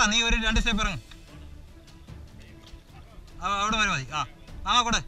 പോടാ നീ ഒരു രണ്ട് സ്റ്റെപ്പ് ഇറങ്ങ് ആ, അവിടെ വരെ മതി ആ ആ കൂടെ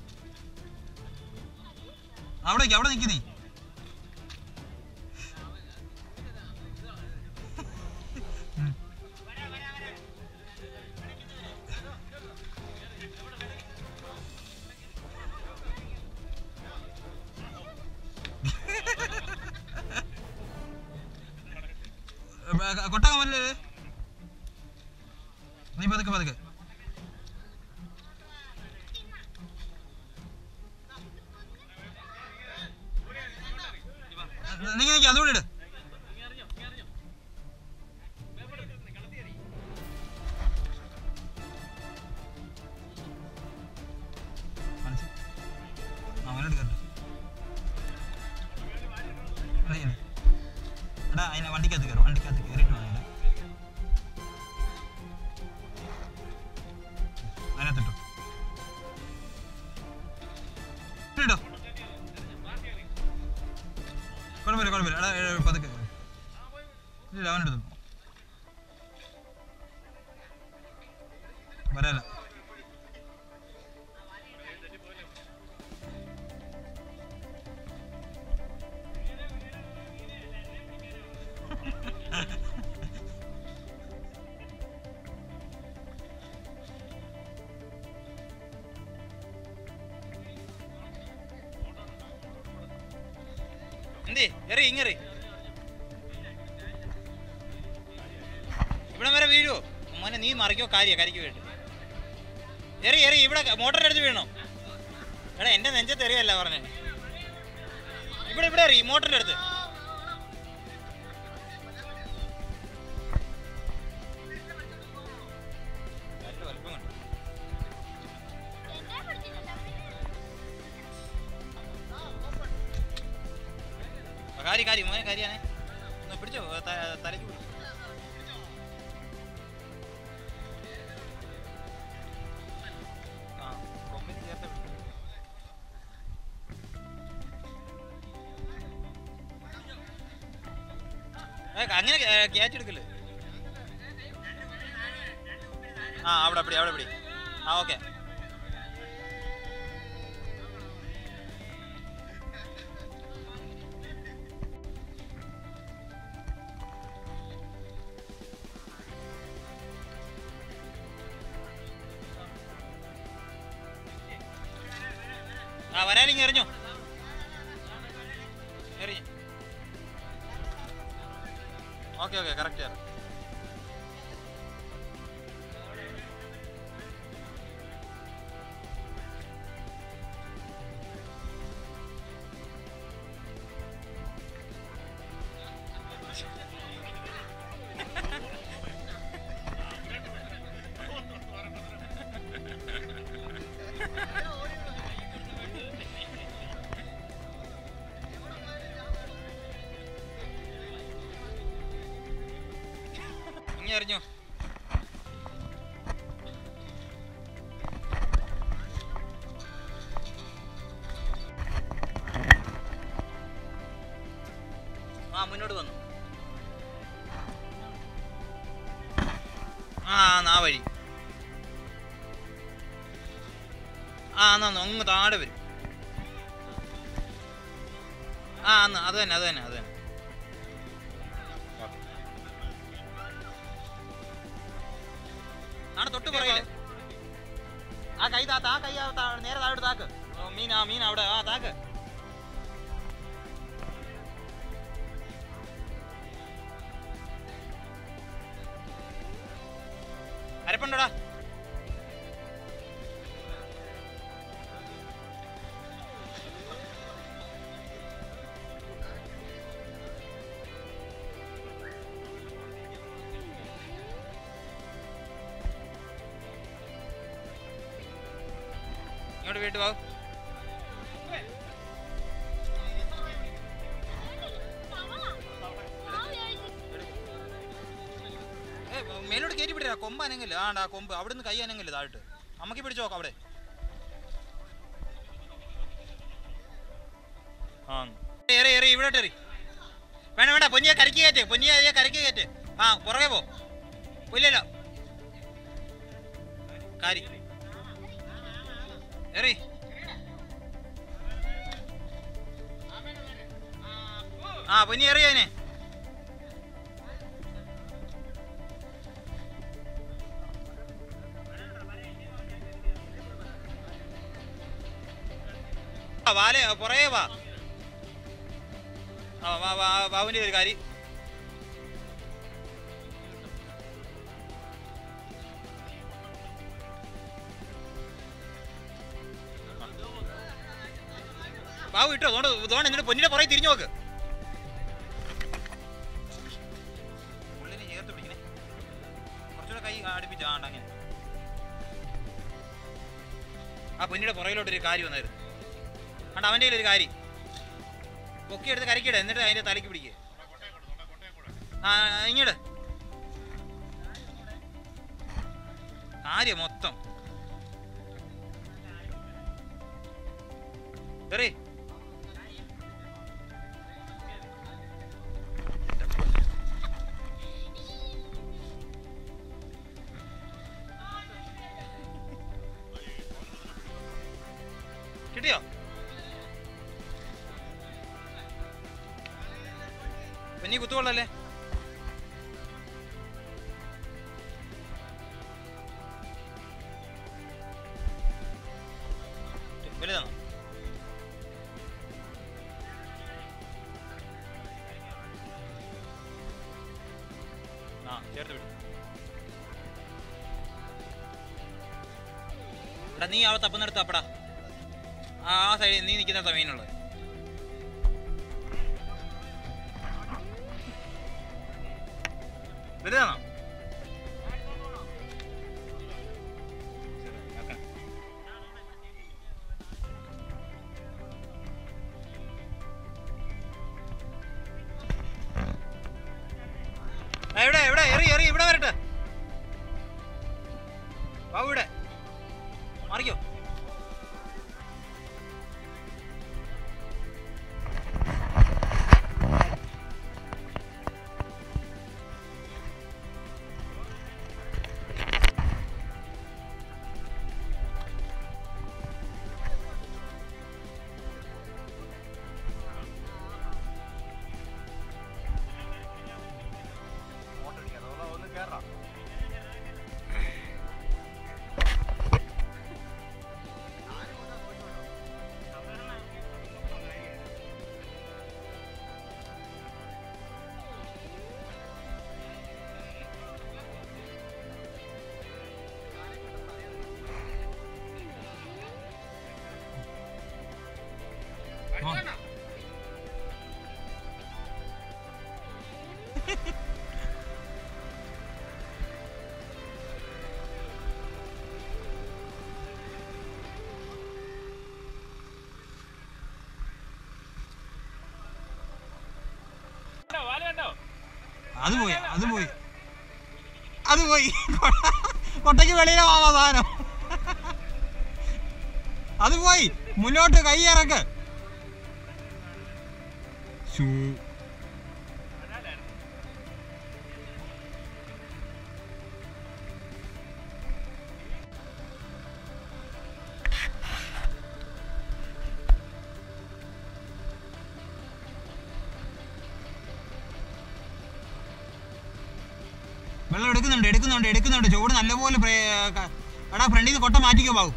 അവിടേക്ക് അവിടെ നിൽക്ക് നീ ഉം. ഏ, കൊട്ടകം വല്ലേ നീ പതുക്കെ പതുക്കെ നീ നിൽക്ക് അതുകൂടി ഇട് മനസ്സി അവനോട് കേട്ടോ എടാ അതിനെ വണ്ടിക്കകത്ത് കയറും വണ്ടിക്കകത്ത് കയറിയിട്ട് വേണം ഇടാൻ. അതിനകത്തിട്ടോ ഇട്ടോ കുഴപ്പമില്ല കുഴപ്പമില്ല എടാ ഏ, പതുക്കെ ഇല്ല അവനെടുത്തു വരാല എന്തേ എറി ഇങ്ങറി ഇവിടെ വരെ വീഴുവോ മോനെ നീ മറിക്കോ കാര്യ കരിക്ക് വേണ്ടി എറി എറി ഇവിടെ മോട്ടറിന്റെ അടുത്ത് വീണോ എടാ എന്റെ നെഞ്ചത്ത് എറിയല്ല പറഞ്ഞേ ഇവിടെ ഇവിടെ എറി മോട്ടറിന്റെ അടുത്ത് കാറ്റ് വലിപ്പം കണ്ടോ? ആ, കാരി കാരി മോനെ കാര്യാണേ ഒന്ന് പിടിച്ചോ ത- തലയ്ക്ക് പിടിച്ചോ ആ കൊമ്പിന് ചേർത്ത് പിടിച്ചോ. ഏ, അങ്ങനെ ക്യാച്ച് എടുക്കല് ആ അവിടെ പിടി അവിടെ പിടി ആ ഓക്കെ ആ വരാലിങ് എറിഞ്ഞോ എറിഞ്ഞു ഓക്കെ ഓക്കെ കറക്റ്റ് ഇനി എറിഞ്ഞോ ആ മുന്നോട്ട് വന്നു ആ ആ വഴി ആ എന്നാ അങ്ങ് താഴെ വരും ആ അന്ന് അത് തന്നെ അത് തന്നെ അത് തന്നെ ആണ് തൊട്ട് പുറകില് ആ കൈ താത്ത ആ കൈ ആ താ- നേരെ താഴോട്ട് താക്ക് ഓ, മീൻ ആ മീൻ അവിടെ ആ താക്ക് അരപ്പുണ്ടോടാ ഇങ്ങോട്ട് വീട്ടു പോവും ഏ മേലോട്ട് കയറ്റി പിടിരാ കൊമ്പ് അനങ്ങില്ല ആണ്ടാ കൊമ്പ് അവിടെ നിന്ന് കൈ അനങ്ങില്ല താഴോട്ട് അമ്മക്ക് പിടിച്ചു നോക്കാം അവിടെ ആ എറി എറി ഇവിടെ എറി വേണ്ട വേണ്ട പൊന്നിയെ കരക്ക് കയറ്റ് പൊന്നിയെ അതിയെ കരക്ക് കയറ്റ് ആ പുറകെ പോ ഇല്ലല്ലോ കാരി എറി ആ പൊന്നി എറിയാനെ വാല പുറകെ വാ ആ വാ വാ ബാബുവിൻ്റെ ഒരു കാര്യം ബാബു ഇട്ടോ അതുകൊണ്ട് ഇതുകൊണ്ട് എന്നിട്ട് പൊന്നിന്റെ പുറകെ തിരിഞ്ഞു നോക്ക് ഉള്ളിനെ ചേർത്ത് പിടിക്കണേ കുറച്ചുകൂടെ കൈ അടുപ്പിച്ച് ആണ്ട് അങ്ങനെ ആ പൊന്നിയുടെ പുറകിലോട്ട് ഒരു കാര്യം വന്നായിരുന്നു കണ്ട അവൻ്റെ കയ്യിൽ ഒരു കാര്യം പൊക്കിയെടുത്ത് കരക്കിട എന്നിട്ട് അതിന്റെ തലയ്ക്ക് പിടിക്കുക ആ ഇങ്ങോട്ട് കാര്യം മൊത്തം എറി കിട്ടിയോ പൊന്നി കുത്തുകൊള്ളല്ലേ വലുതാണോ ആ ചേർത്ത് വിടും എടാ നീ അവിടെ തപ്പുന്നിടത്ത് തപ്പടാ ആ ആ സൈഡിൽ നീ നിൽക്കുന്നിടത്താ മീനുള്ളത് വലുതാണോ ആ, എവിടെ എവിടെ എറി എറി ഇവിടെ വരട്ടെ ബാബു ഇവിടെ മാറിക്കോ അത് പോയി അത് പോയി അത് പോയി കൊട്ടയ്ക്ക് വെളിയിലെ വാ സാധനം അത് പോയി മുന്നോട്ട് കൈ ഇറക്ക് ശൂ. വെള്ളം എടുക്കുന്നുണ്ട് എടുക്കുന്നുണ്ട് എടുക്കുന്നുണ്ട് ചൂട് നല്ലപോലെ പ്രേ- ക- എടാ ഫ്രണ്ടിൽ നിന്ന് കൊട്ട മാറ്റിക്കോ ബാബു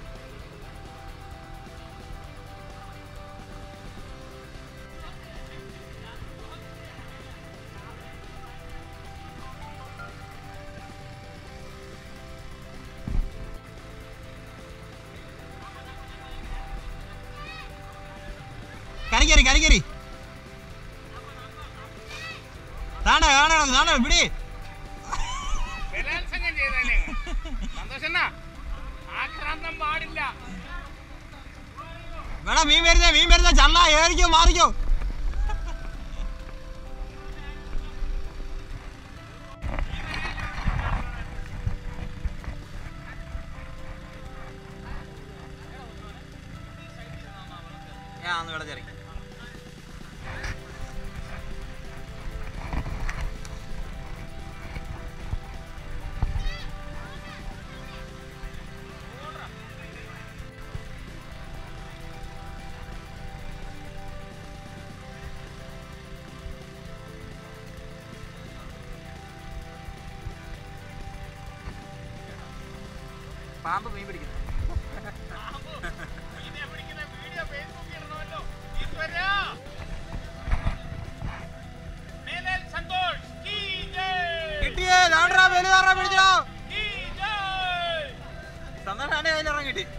കരകേറി കരകേറി താണ്ട കാണണം താണ്ട ഇവിടെ ബലാത്സംഗം ചെയ്തേനെ സന്തോഷണ്ണ ആക്രാന്തം പാടില്ല വേടാ മീൻ വരുന്നേ മീൻ വരുന്നേ ചള്ള ഏറിക്കോ മാറിക്കോ ഞാൻ അന്ന് വെള്ളത്തിറങ്ങി പാമ്പ് മീൻ പിടിക്കുന്നു ഇതിനെ പിടിക്കുന്ന വീഡിയോ ഫേസ്ബുക്കിൽ ഇടണമല്ലോ ഈശ്വരാ. മേലേൽ സന്തോഷ് കീ ജയ്. കിട്ടിയേ ദാണ്ടാ വലുതാറാ പിടിച്ചോ കീ ജയ്. സന്തോഷാന്റെ കയ്യിലിറങ്ങി കിട്ടി